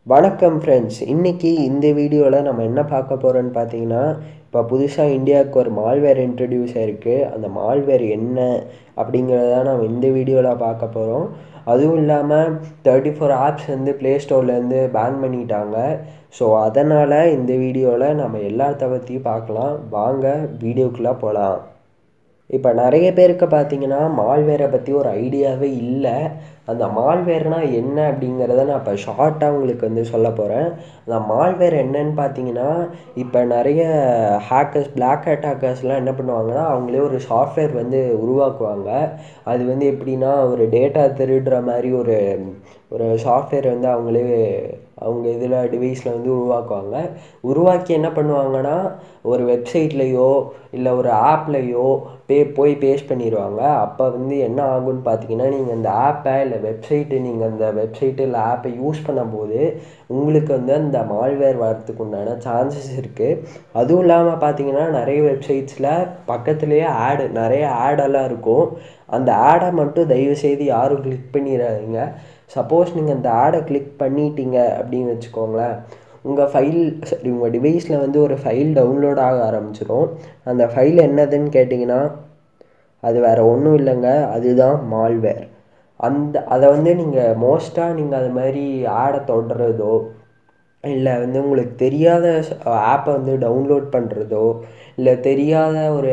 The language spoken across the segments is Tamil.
வணக்கம் ஃப்ரெண்ட்ஸ் இன்றைக்கி இந்த வீடியோவில் நம்ம என்ன பார்க்க போகிறோன்னு பார்த்தீங்கன்னா இப்போ புதுசாக இந்தியாவுக்கு ஒரு மால்வேர் இன்ட்ரடியூஸ் ஆயிருக்கு அந்த மால்வேர் என்ன அப்படிங்கிறத நம்ம இந்த வீடியோவில் பார்க்க போகிறோம் அதுவும் இல்லாமல் தேர்ட்டி ஃபோர் ஆப்ஸ் வந்து ப்ளே ஸ்டோர்லேருந்து பேன் பண்ணிட்டாங்க ஸோ அதனால் இந்த வீடியோவில் நம்ம எல்லாத்த பற்றியும் பார்க்கலாம் வாங்க வீடியோக்குள்ளே போகலாம் இப்போ நிறைய பேருக்கு பார்த்தீங்கன்னா மால்வேரை பற்றி ஒரு ஐடியாவே இல்லை அந்த மால்வேர்னால் என்ன அப்படிங்கிறத நான் இப்போ ஷார்ட்டாக உங்களுக்கு வந்து சொல்ல போகிறேன் அந்த மால்வேர் என்னன்னு பார்த்தீங்கன்னா இப்போ நிறைய ஹேக்கர்ஸ் பிளாக் ஹேட் ஹேக்கர்ஸ்லாம் என்ன பண்ணுவாங்கன்னா அவங்களே ஒரு சாஃப்ட்வேர் வந்து உருவாக்குவாங்க அது வந்து எப்படின்னா ஒரு டேட்டா திருடுற மாதிரி ஒரு ஒரு சாஃப்ட்வேர் வந்து அவங்களே அவங்க இதில் டிவைஸில் வந்து உருவாக்குவாங்க உருவாக்கி என்ன பண்ணுவாங்கன்னா ஒரு வெப்சைட்லேயோ இல்லை ஒரு ஆப்லேயோ பே போய் பேஸ்ட் பண்ணிடுவாங்க அப்போ வந்து என்ன ஆகும்னு பார்த்தீங்கன்னா நீங்கள் அந்த ஆப்பை இல்லை வெப்சைட்டு நீங்கள் அந்த வெப்சைட்டு இல்லை ஆப்பை யூஸ் பண்ணும்போது உங்களுக்கு வந்து அந்த மால்வேர் வரத்துக்கு உண்டான சான்சஸ் இருக்குது அதுவும் இல்லாமல் பார்த்தீங்கன்னா நிறைய வெப்சைட்ஸில் பக்கத்துலேயே ஆடு நிறைய ஆடெல்லாம் இருக்கும் அந்த ஆடை மட்டும் தயவுசெய்து யாரும் கிளிக் பண்ணிடாதீங்க சப்போஸ் நீங்கள் அந்த ஆடை கிளிக் பண்ணிட்டீங்க அப்படின்னு வச்சுக்கோங்களேன் உங்கள் ஃபைல் சரி உங்கள் டிவைஸில் வந்து ஒரு ஃபைல் டவுன்லோட் ஆக ஆரம்பிச்சிடும் அந்த ஃபைல் என்னதுன்னு கேட்டிங்கன்னா அது வேறு ஒன்றும் இல்லைங்க அதுதான் மால்வேர் அந்த அதை வந்து நீங்கள் மோஸ்ட்டாக நீங்கள் அது மாதிரி ஆடை தொடுறதோ இல்லை வந்து உங்களுக்கு தெரியாத ஆப்பை வந்து டவுன்லோட் பண்ணுறதோ இல்லை தெரியாத ஒரு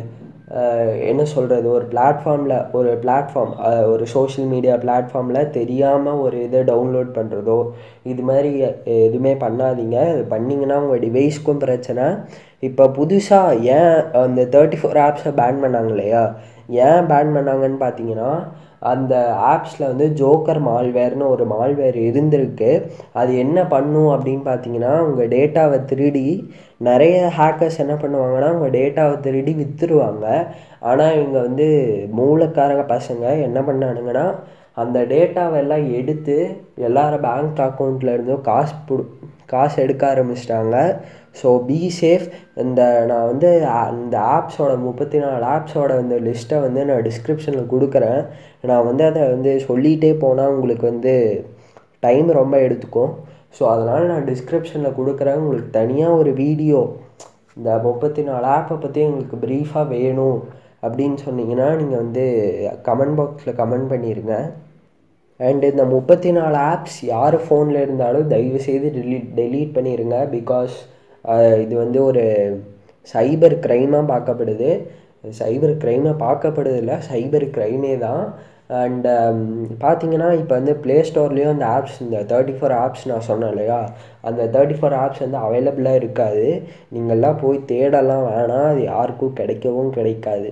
என்ன சொல்கிறது ஒரு பிளாட்ஃபார்மில் ஒரு பிளாட்ஃபார்ம் ஒரு சோஷியல் மீடியா பிளாட்ஃபார்மில் தெரியாமல் ஒரு இதை டவுன்லோட் பண்ணுறதோ இது மாதிரி எதுவுமே பண்ணாதீங்க இது பண்ணிங்கன்னா உங்கள் டிவைஸ்க்கும் பிரச்சனை இப்போ புதுசாக ஏன் அந்த தேர்ட்டி ஃபோர் ஆப்ஸை பேன் பண்ணாங்க இல்லையா ஏன் பேன் பண்ணாங்கன்னு பார்த்தீங்கன்னா அந்த ஆப்ஸில் வந்து ஜோக்கர் மால்வேர்னு ஒரு மால்வேர் இருந்திருக்கு அது என்ன பண்ணும் அப்படின்னு பார்த்தீங்கன்னா உங்கள் டேட்டாவை திருடி நிறைய ஹேக்கர்ஸ் என்ன பண்ணுவாங்கன்னா உங்கள் டேட்டாவை திருடி விற்றுருவாங்க ஆனால் இவங்க வந்து மூலக்காரங்க பசங்க என்ன பண்ணானுங்கன்னா அந்த டேட்டாவை எல்லாம் எடுத்து எல்லார பேங்க் அக்கௌண்ட்டில் இருந்தும் காசு புடு காசு எடுக்க ஆரம்பிச்சிட்டாங்க ஸோ பி சேஃப் இந்த நான் வந்து இந்த ஆப்ஸோட முப்பத்தி நாலு ஆப்ஸோட இந்த லிஸ்ட்டை வந்து நான் டிஸ்கிரிப்ஷனில் கொடுக்குறேன் நான் வந்து அதை வந்து சொல்லிகிட்டே போனால் உங்களுக்கு வந்து டைம் ரொம்ப எடுத்துக்கும் ஸோ அதனால் நான் டிஸ்கிரிப்ஷனில் கொடுக்குறேன் உங்களுக்கு தனியாக ஒரு வீடியோ இந்த முப்பத்தி நாலு ஆப்பை பற்றி எங்களுக்கு ப்ரீஃபாக வேணும் அப்படின்னு சொன்னீங்கன்னா நீங்கள் வந்து கமெண்ட் பாக்ஸில் கமெண்ட் பண்ணிடுங்க அண்ட் இந்த முப்பத்தி நாலு ஆப்ஸ் யார் ஃபோனில் இருந்தாலும் தயவுசெய்து டெலீட் டெலீட் பண்ணிடுங்க பிகாஸ் இது வந்து ஒரு சைபர் க்ரைமாக பார்க்கப்படுது சைபர் க்ரைமாக பார்க்கப்படுது இல்லை சைபர் க்ரைமே தான் அண்ட் பார்த்தீங்கன்னா இப்போ வந்து ப்ளே ஸ்டோர்லேயும் அந்த ஆப்ஸ் இந்த தேர்ட்டி ஃபோர் ஆப்ஸ் நான் சொன்னேன் இல்லையா அந்த தேர்ட்டி ஃபோர் ஆப்ஸ் வந்து அவைலபிளாக இருக்காது நீங்கள்லாம் போய் தேடலாம் வேணாம் அது யாருக்கும் கிடைக்கவும் கிடைக்காது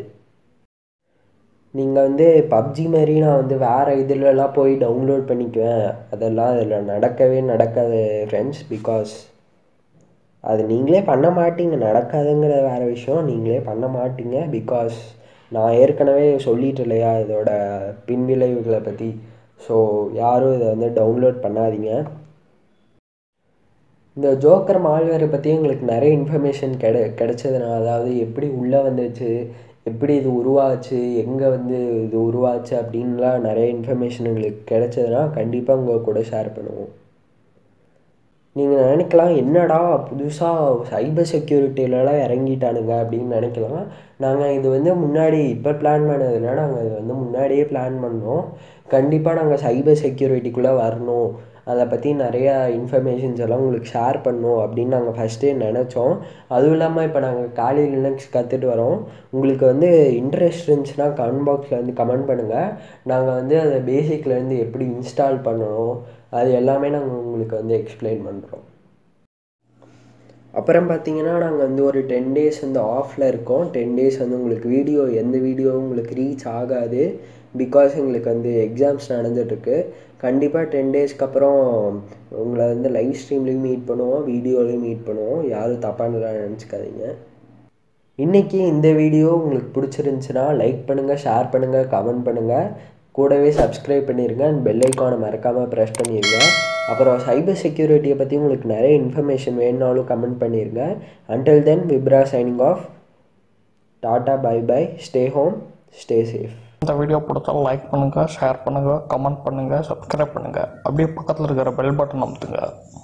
நீங்கள் வந்து பப்ஜி மாதிரி நான் வந்து வேறு இதுலலாம் போய் டவுன்லோட் பண்ணிக்குவேன் அதெல்லாம் அதில் நடக்கவே நடக்காது ஃப்ரெண்ட்ஸ் பிகாஸ் அது நீங்களே பண்ண மாட்டீங்க நடக்காதுங்கிற வேறு விஷயம் நீங்களே பண்ண மாட்டீங்க பிகாஸ் நான் ஏற்கனவே சொல்லிட்டு இல்லையா இதோட பின்விளைவுகளை பற்றி ஸோ யாரும் இதை வந்து டவுன்லோட் பண்ணாதீங்க இந்த ஜோக்கர் மால்வேரை பற்றி எங்களுக்கு நிறைய இன்ஃபர்மேஷன் கிடை கிடைச்சதுனால அதாவது எப்படி உள்ளே வந்துச்சு எப்படி இது உருவாச்சு எங்கே வந்து இது உருவாச்சு அப்படின்லாம் நிறைய இன்ஃபர்மேஷன் எங்களுக்கு கிடைச்சதுன்னா கண்டிப்பாக உங்கள் கூட ஷேர் பண்ணுவோம் நீங்கள் நினைக்கலாம் என்னடா புதுசாக சைபர் செக்யூரிட்டிலலாம் இறங்கிட்டானுங்க அப்படின்னு நினைக்கலாம் நாங்கள் இது வந்து முன்னாடி இப்போ பிளான் பண்ணதில்லை நாங்கள் இது வந்து முன்னாடியே பிளான் பண்ணோம் கண்டிப்பாக நாங்கள் சைபர் செக்யூரிட்டிக்குள்ளே வரணும் அதை பற்றி நிறையா இன்ஃபர்மேஷன்ஸ் எல்லாம் உங்களுக்கு ஷேர் பண்ணணும் அப்படின்னு நாங்கள் ஃபஸ்ட்டே நினச்சோம் அதுவும் இல்லாமல் இப்போ நாங்கள் காலி லினக்ஸ் கற்றுட்டு வரோம் உங்களுக்கு வந்து இன்ட்ரெஸ்ட் இருந்துச்சுன்னா கமெண்ட் பாக்ஸில் வந்து கமெண்ட் பண்ணுங்கள் நாங்கள் வந்து அதை பேசிக்லேருந்து எப்படி இன்ஸ்டால் பண்ணணும் அது எல்லாமே நாங்கள் உங்களுக்கு வந்து எக்ஸ்பிளைன் பண்ணுறோம் அப்புறம் பார்த்தீங்கன்னா நாங்கள் வந்து ஒரு டென் டேஸ் வந்து ஆஃபில் இருக்கோம் டென் டேஸ் வந்து உங்களுக்கு வீடியோ எந்த வீடியோவும் உங்களுக்கு ரீச் ஆகாது பிகாஸ் எங்களுக்கு வந்து எக்ஸாம்ஸ் நடந்துகிட்ருக்கு கண்டிப்பாக டென் டேஸ்க்கு அப்புறம் உங்களை வந்து லைவ் ஸ்ட்ரீம்லேயும் மீட் பண்ணுவோம் வீடியோலையும் மீட் பண்ணுவோம் யாரும் தப்பாக நினச்சிக்காதீங்க இன்றைக்கி இந்த வீடியோ உங்களுக்கு பிடிச்சிருந்துச்சுன்னா லைக் பண்ணுங்கள் ஷேர் பண்ணுங்கள் கமெண்ட் பண்ணுங்கள் கூடவே சப்ஸ்கிரைப் பண்ணிடுங்க அண்ட் பெல் ஐக்கானை மறக்காமல் ப்ரெஸ் பண்ணிடுங்க அப்புறம் சைபர் செக்யூரிட்டியை பற்றி உங்களுக்கு நிறைய இன்ஃபர்மேஷன் வேணுனாலும் கமெண்ட் பண்ணிடுங்க until then Vipra signing off tata bye bye stay home stay safe இந்த வீடியோ பிடிச்சா லைக் பண்ணுங்கள் ஷேர் பண்ணுங்கள் கமெண்ட் பண்ணுங்கள் சப்ஸ்கிரைப் பண்ணுங்கள் அப்படியே பக்கத்தில் இருக்கிற பெல் பட்டன் அமுத்துங்க